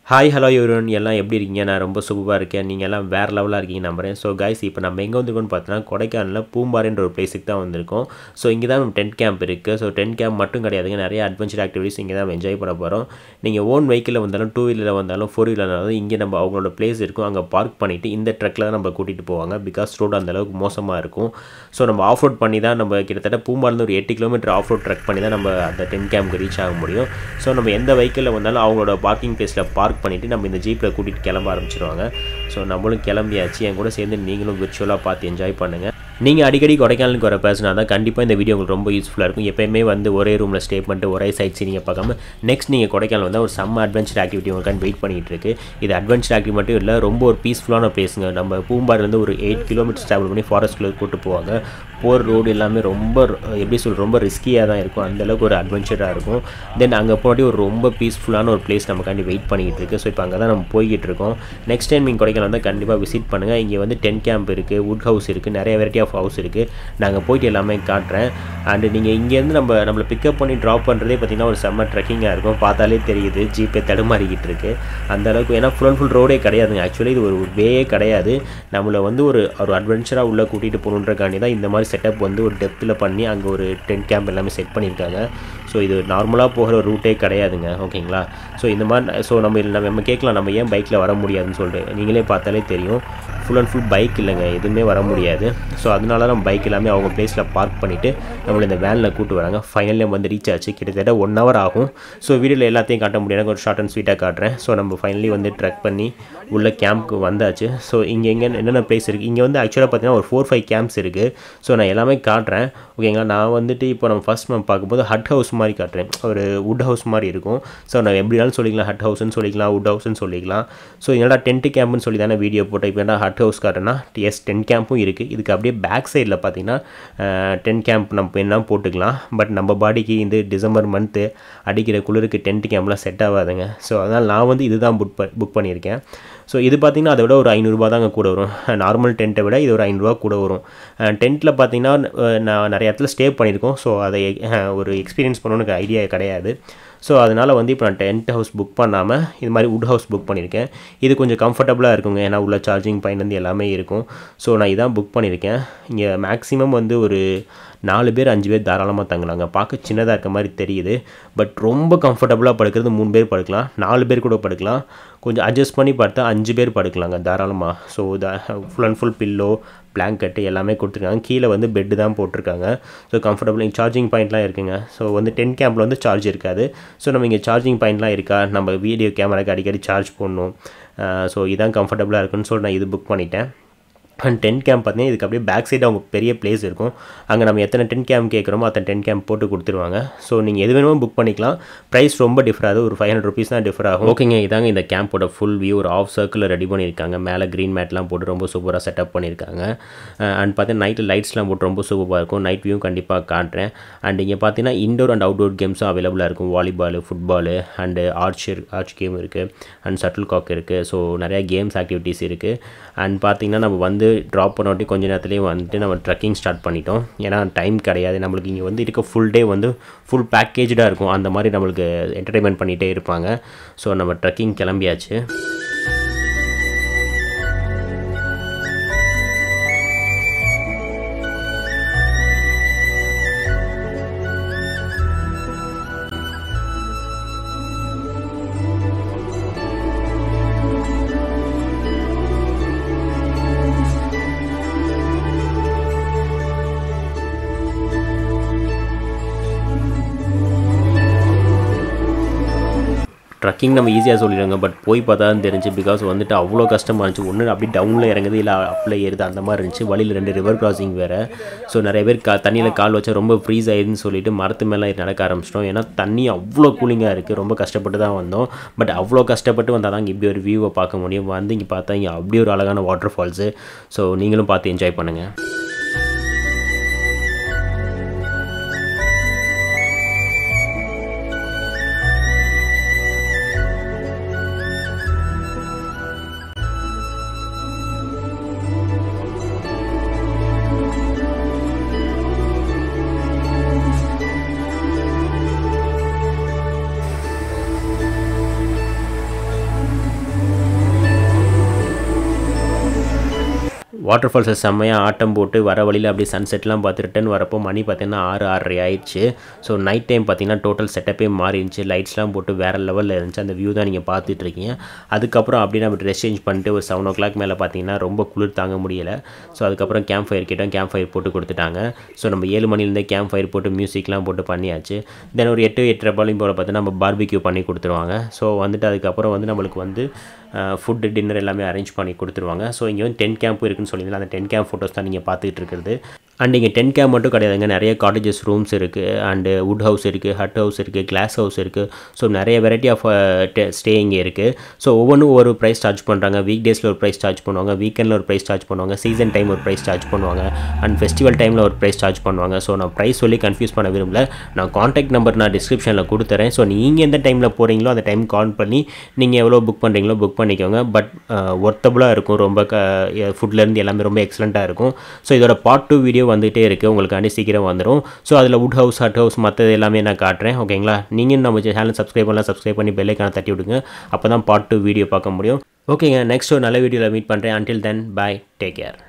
hi hello யூரன் எல்லாம் எப்படி இருக்கீங்க நான் ரொம்ப சூப்பராக இருக்கேன் நீங்கள் எல்லாம் வேறு லெவலாக இருக்கீங்க நம்புறேன் ஸோ கைஸ் இப்போ நம்ம எங்கே வந்திருக்கோம்னு பார்த்தோன்னா கொடைக்கானலில் பூம்பாறைன்ற ஒரு பிளேஸுக்கு தான் வந்திருக்கோம் ஸோ இங்கே தான் நம்ம டென்ட் கேம்ப் இருக்குது ஸோ டென்ட் கேம்ப் மட்டும் கிடையாதுங்க நிறைய அட்வென்ச்சர் ஆக்டிவிட்டிஸ் இங்கே தான் என்ஜாய் பண்ண போகிறோம் நீங்கள் ஓன் வெஹிக்கிளில் வந்தாலும் டூ வீலரில் வந்தாலும் ஃபோர் வீலர் வந்தாலும் இங்கே நம்ம அவங்களோட பிளேஸ் இருக்கும் அங்கே பார்க் பண்ணிவிட்டு இந்த ட்ரக்கில் தான் நம்ம கூட்டிகிட்டு போவாங்க பிகாஸ் ரோடு அந்தளவுக்கு மோசமாக இருக்கும் ஸோ நம்ம ஆஃப் ரோட் பண்ணி தான் நம்ம கிட்டத்தட்ட பூம்பாலேருந்து ஒரு எட்டு கிலோமீட்டர் ஆஃப் ரோட் ட்ரக் பண்ணி தான் நம்ம அந்த டென்ட் கேம்ப்க்கு ரீச் ஆக முடியும் ஸோ நம்ம எந்த வெஹிக்கிளில் வந்தாலும் அவங்களோட பார்க்கிங் பிளேஸில் பார்க் பண்ணிவிட்டு நம்ம இந்த ஜீப்பில் கூட்டிகிட்டு கிளம்ப ஆரம்பிச்சிருவாங்க ஸோ நம்மளும் கிளம்பியாச்சு என் கூட சேர்ந்து நீங்களும் விர்ச்சுவலாக பார்த்து என்ஜாய் பண்ணுங்கள் நீங்கள் அடிக்கடி கொடைக்கானலுக்கு வர பேசினா தான் கண்டிப்பாக இந்த வீடியோ உங்களுக்கு ரொம்ப யூஸ்ஃபுல்லாக இருக்கும் எப்பயுமே வந்து ஒரே ரூமில் ஸ்டே பண்ணிட்டு ஒரே சைட் சீனிங்கை பார்க்காம நெக்ஸ்ட் நீங்கள் கொடைக்கானல் வந்தால் ஒரு செம்ம அட்வென்ச்சர் ஆக்டிவிட்டி உங்களுக்கான வெயிட் பண்ணிகிட்டு இருக்கு இது அட்வென்ச்சர் ஆக்டிவிட்டி மட்டும் இல்லை ரொம்ப ஒரு பீஸ்ஃபுல்லான பிளேஸுங்க நம்ம பூம்பாரிலேருந்து ஒரு எயிட் கிலோமீட்டர்ஸ் ட்ராவல் பண்ணி ஃபாரஸ்ட்குள்ளே கூட்டு போவாங்க போகிற ரோடு எல்லாமே ரொம்ப எப்படி சொல்ற ரொம்ப ரிஸ்கியாக தான் இருக்கும் அந்தளவுக்கு ஒரு அட்வென்ச்சராக இருக்கும் தென் அங்கே போனாட்டி ஒரு ரொம்ப பீஸ்ஃபுல்லான ஒரு பிளேஸ் நமக்காண்டி வெயிட் பண்ணிக்கிட்டு இருக்குது ஸோ இப்போ அங்கே தான் நம்ம போய்கிட்டு இருக்கோம் நெக்ஸ்ட் டைம் நீங்கள் கொடைக்கானல் வந்தால் கண்டிப்பாக விசிட் பண்ணுங்கள் இங்கே வந்து டென்ட் கேம்ப் இருக்குது வுட் ஹவுஸ் இருக்குது நிறைய வெரைட்டி ஆஃப் ஹவுஸ் இருக்குது நாங்கள் போயிட்டு எல்லாமே காட்டுறேன் அண்டு நீங்கள் இங்கேருந்து நம்ம நம்மளை பிக்கப் பண்ணி ட்ராப் பண்ணுறதே பார்த்திங்கன்னா ஒரு செம்ம ட்ரெக்கிங்காக இருக்கும் பார்த்தாலே தெரியுது ஜிபே தடுமாறிக்கிட்டு இருக்குது அந்த அளவுக்கு ஏன்னா ஃபுல் அண்ட் ஃபுல் ரோடே கிடையாதுங்க ஆக்சுவலி இது ஒரு வேயே கிடையாது நம்மளை வந்து ஒரு ஒரு அட்வென்ச்சராக உள்ளே கூட்டிகிட்டு போகணுன்றக்காண்டி தான் இந்த மாதிரி செட்டப் வந்து ஒரு டெப்த்தில் பண்ணி அங்கே ஒரு டென்ட் கேம்ப் எல்லாமே செட் பண்ணியிருக்காங்க ஸோ இது நார்மலாக போகிற ஒரு ரூட்டே கிடையாதுங்க ஓகேங்களா ஸோ இந்த மாதிரி ஸோ நம்ம நம்ம நம்ம கேட்கலாம் நம்ம ஏன் பைக்கில் வர முடியாதுன்னு சொல்லிட்டு நீங்களே பார்த்தாலே தெரியும் ஃபுல் அண்ட் ஃபுல் பைக் இல்லைங்க எதுவுமே வர முடியாது ஸோ அதனால நம்ம பைக் எல்லாமே அவங்க பிளேஸில் பார்க் பண்ணிவிட்டு நம்மளை இந்த வேனில் கூட்டு வராங்க ஃபைனலி நம்ம வந்து ரீச் ஆச்சு கிட்டத்தட்ட ஒன் ஹவர் ஆகும் ஸோ வீடியோவில் எல்லாத்தையும் காட்ட முடியாது ஒரு ஷார்ட் அண்ட் ஸ்வீட்டாக காட்டுறேன் ஸோ நம்ம ஃபைனலி வந்து ட்ரெக் பண்ணி உள்ள கேம்ப்க்கு வந்தாச்சு ஸோ இங்கே எங்கே என்னென்ன பிளேஸ் இருக்குது இங்கே வந்து ஆக்சுவலாக பார்த்தீங்கன்னா ஒரு ஃபோர் ஃபைவ் கேம்ப்ஸ் இருக்குது ஸோ நான் எல்லாமே காட்டுறேன் ஓகேங்களா நான் வந்துட்டு இப்போ நம்ம ஃபஸ்ட் நம்ம பார்க்கும்போது ஹட் ஹவுஸ் மாதிரி காட்டுறேன் ஒரு வுட் ஹவுஸ் மாதிரி இருக்கும் ஸோ நான் எப்படினாலும் சொல்லிக்கலாம் ஹட் ஹவுஸ்னு சொல்லிக்கலாம் வுட் ஹவுஸ்னு சொல்லிக்கலாம் ஸோ என்னடா டென்ட் கேம்ப்னு சொல்லி தானே வீடியோ போட்டேன் இப்போ என்ன ஹட் ஹவுஸ் காட்டுறேன்னா எஸ் டென்ட் கேம்ப்பும் இருக்குது இதுக்கு அப்படியே பேக் சைடில் பார்த்தீங்கன்னா டென்ட் கேம்ப் நம்ம என்ன போட்டுக்கலாம் பட் நம்ம பாடிக்கு இந்த டிசம்பர் மந்த்து அடிக்கிற குளிருக்கு டென்ட் கேம்ப்லாம் செட் ஆகாதுங்க ஸோ அதனால் நான் வந்து இதுதான் புக் புக் பண்ணியிருக்கேன் ஸோ இது பார்த்திங்கன்னா அதை விட ஒரு ஐநூறுரூபா தாங்க கூட வரும் நார்மல் டென்ட்டை விட இது ஒரு ஐநூறுரூவா கூட வரும் டென்ட்டில் பார்த்தீங்கன்னா நான் நிறைய இடத்துல ஸ்டே பண்ணியிருக்கோம் ஸோ அதை ஒரு எக்ஸ்பீரியன்ஸ் பண்ணணுக்கு ஐடியா கிடையாது ஸோ அதனால் வந்து இப்போ நான் டென்ட் ஹவுஸ் புக் பண்ணாமல் இது மாதிரி வுட் ஹவுஸ் புக் பண்ணியிருக்கேன் இது கொஞ்சம் கம்ஃபர்டபுளாக இருக்குங்க ஏன்னா உள்ள சார்ஜிங் பாயிண்ட் வந்து எல்லாமே இருக்கும் ஸோ நான் இதான் புக் பண்ணியிருக்கேன் இங்கே மேக்ஸிமம் வந்து ஒரு நாலு பேர் அஞ்சு பேர் தாராளமாக தங்கலாங்க பார்க்க சின்னதாக இருக்க மாதிரி தெரியுது பட் ரொம்ப கம்ஃபர்டபுளாக படுக்கிறது மூணு பேர் படுக்கலாம் நாலு பேர் கூட படுக்கலாம் கொஞ்சம் அட்ஜஸ்ட் பண்ணி பார்த்தா அஞ்சு பேர் படுக்கலாங்க தாராளமாக so the full and full pillow blanket எல்லாமே கொடுத்துருக்காங்க கீழே வந்து பெட்டு தான் போட்டிருக்காங்க ஸோ கம்ஃபர்டபுள் சார்ஜிங் பாயிண்ட்லாம் இருக்குங்க ஸோ வந்து டென் கேம்பில் வந்து சார்ஜ் இருக்காது ஸோ நம்ம இங்கே சார்ஜிங் பாயிண்ட்லாம் இருக்கா நம்ம வீடியோ கேமராக்கு அடிக்கடி சார்ஜ் பண்ணணும் ஸோ இதான் கம்ஃபர்டபுளாக இருக்குன்னு சொல்லி நான் இது புக் பண்ணிட்டேன் அண்ட் டென் கேம்ப் பார்த்தீங்கன்னா இதுக்கு அப்படியே பேக் சைடு அவங்க பெரிய பிளேஸ் இருக்கும் அங்கே நம்ம எத்தனை டென் கேம்ப் கேட்குறோமோ அத்தனை டென் கேம்ப் போட்டு கொடுத்துருவாங்க ஸோ நீங்கள் எது வேணுமோ புக் பண்ணிக்கலாம் ப்ரைஸ் ரொம்ப டிஃபர் ஆகுது ஒரு ஃபைவ் ஹண்ட்ரட் ருபீஸ் தான் டிஃபர் ஆகும் ஓகேங்க இதாங்க இந்த கேம்போட ஃபுல் வியூ ஒரு ஆஃப் சர்க்கிளில் ரெடி பண்ணியிருக்காங்க மேலே க்ரீன் மேட்லாம் போட்டு ரொம்ப சூப்பராக செட்டப் பண்ணியிருக்காங்க அண்ட் பார்த்தீங்கன்னா நைட்டில் லைட்ஸ்லாம் போட்டு ரொம்ப சூப்பராக இருக்கும் நைட் வியூ கண்டிப்பாக காட்டுறேன் அண்ட் இங்கே பார்த்தீங்கன்னா இண்டோர் அண்ட் அவுட்டோர் கேம்ஸும் அவைலபிளாக இருக்கும் volleyball football and arch arch game இருக்குது அண்ட் ஷட்டில் காக் இருக்குது ஸோ நிறையா கேம்ஸ் ஆக்டிவிட்டீஸ் இருக்குது அண்ட் பார்த்திங்கன்னா நம்ம வந்து ட்ராப் பண்ணாட்டி கொஞ்ச நேரத்துலேயே வந்துட்டு நம்ம ட்ரக்கிங் ஸ்டார்ட் பண்ணிட்டோம் ஏன்னா டைம் கிடையாது நம்மளுக்கு இங்கே வந்து இருக்க ஃபுல் டே வந்து ஃபுல் பேக்கேஜாக இருக்கும் அந்த மாதிரி நம்மளுக்கு என்டர்டைன்மெண்ட் பண்ணிகிட்டே இருப்பாங்க ஸோ நம்ம ட்ரக்கிங் கிளம்பியாச்சு ட்ரக்கிங் நம்ம ஈஸியாக சொல்லிடுங்க பட் போய் பார்த்தா தான் தெரிஞ்சு பிகாஸ் வந்துட்டு அவ்வளோ கஷ்டமாக இருந்துச்சு ஒன்று அப்படி டவுனில் இறங்குது இல்லை அப்பில் ஏறுது அந்த மாதிரி இருந்துச்சு வழியில் ரெண்டு ரிவர் கிராசிங் வேறு ஸோ நிறைய பேர் கா தண்ணியில் கால் வச்சா ரொம்ப ஃப்ரீஸ் ஆயிடுதுன்னு சொல்லிட்டு மரத்து மேலே நடக்க ஆரம்பிச்சிட்டோம் ஏன்னா தண்ணி அவ்வளோ கூலிங்காக இருக்குது ரொம்ப கஷ்டப்பட்டு தான் வந்தோம் பட் அவ்வளோ கஷ்டப்பட்டு வந்தால் தான் இப்படி ஒரு வியூவை பார்க்க முடியும் வந்து இங்கே பார்த்தா இங்கே அப்படி ஒரு அழகான வாட்டர் ஃபால்ஸு ஸோ நீங்களும் பார்த்து என்ஜாய் பண்ணுங்கள் வாட்டர் ஃபால்ஸை செம்மையாக ஆட்டம் போட்டு வர வழியில் அப்படியே சன்செட்லாம் பார்த்து ரிட்டன் வரப்போ மணி பார்த்தீங்கன்னா ஆறு ஆறரை ஆயிடுச்சு ஸோ நைட் டைம் பார்த்தீங்கன்னா டோட்டல் செட்டப்பே மாறி இருந்துச்சு லைட்ஸ்லாம் போட்டு வேறு லெவலில் இருந்துச்சு அந்த வியூ தான் நீங்கள் பார்த்துட்டு இருக்கீங்க அதுக்கப்புறம் அப்படியே நம்ம ட்ரெஸ் சேஞ்ச் பண்ணிட்டு ஒரு செவன் ஓ கிளாக் மேலே பார்த்தீங்கன்னா ரொம்ப குளிர் தாங்க முடியல ஸோ அதுக்கப்புறம் கேம்ப் ஃபயர் கேட்டோம் கேம்ப் ஃபயர் போட்டு கொடுத்துட்டாங்க ஸோ நம்ம ஏழு மணிலேருந்தே கேம்ப் ஃபயர் போட்டு மியூசிக்லாம் போட்டு பண்ணியாச்சு தென் ஒரு எட்டு எட்டரை பாலையும் போல் பார்த்தீங்கன்னா நம்ம பார்பிக்யூ பண்ணி கொடுத்துருவாங்க ஸோ வந்துட்டு அதுக்கப்புறம் வந்து நம்மளுக்கு வந்து ஃபுட்டு டின்னர் எல்லாமே அரேஞ்ச் பண்ணி கொடுத்துருவாங்க ஸோ இங்கே வந்து டென் கேம்ப் இருக்குன்னு சொல்லியிருந்தாங்க அந்த டென் கேம்ப் ஃபோட்டோஸ் தான் நீங்கள் பார்த்துட்டு இருக்கிறது அண்ட் இங்கே டென் கேம்ப் மட்டும் கிடையாதுங்க நிறைய காட்டேஜஸ் ரூம்ஸ் இருக்குது அண்டு வுட் ஹவுஸ் இருக்குது ஹட் ஹவுஸ் இருக்குது கிளாஸ் ஹவுஸ் இருக்குது ஸோ நிறைய வெரைட்டி ஆஃப் ஸ்டே இங்கே இருக்குது ஸோ ஒவ்வொன்றும் ஒரு ப்ரைஸ் சார்ஜ் பண்ணுறாங்க வீக் டேஸில் ஒரு ப்ரைஸ் சார்ஜ் பண்ணுவாங்க வீக்கெண்டில் ஒரு ப்ரைஸ் சார்ஜ் பண்ணுவாங்க சீசன் டைம் ஒரு ப்ரைஸ் சார்ஜ் பண்ணுவாங்க அண்ட் ஃபெஸ்டிவல் டைமில் ஒரு ப்ரைஸ் சார்ஜ் பண்ணுவாங்க ஸோ நான் ப்ரைஸ் சொல்லி கன்ஃபியூஸ் பண்ண விரும்பல நான் காண்டாக்ட் நம்பர் நான் டிஸ்கிரிப்ஷனில் கொடுத்துறேன் ஸோ நீங்கள் எந்த டைமில் போகிறீங்களோ அந்த டைம் கால் பண்ணி நீங்கள் எவ்வளோ புக் பண்ணுறீங்களோ புக் பண்ணிக்கோங்க பட் ஒர்த்தபுளாக இருக்கும் ரொம்ப க ஃபுட்லேருந்து எல்லாமே ரொம்ப எக்ஸலண்ட்டாக இருக்கும் ஸோ இதோட பார்ட் டூ வீடியோ வந்துகிட்டே இருக்குது உங்களுக்கு அன்னி சீக்கிரம் வந்துடும் ஸோ அதில் வுட் ஹவுஸ் ஹட் ஹவுஸ் மற்றது எல்லாமே நான் காட்டுறேன் ஓகேங்களா நீங்கள் நம்ம சேனல் சப்ஸ்கிரைப் பண்ணலாம் சப்ஸ்கிரைப் பண்ணி பெல்லைக்கான தட்டி விடுங்க அப்போ தான் பார்ட் டூ வீடியோ பார்க்க முடியும் ஓகேங்க நெக்ஸ்ட் ஒரு நல்ல வீடியோவில் மீட் பண்ணுறேன் until then bye take care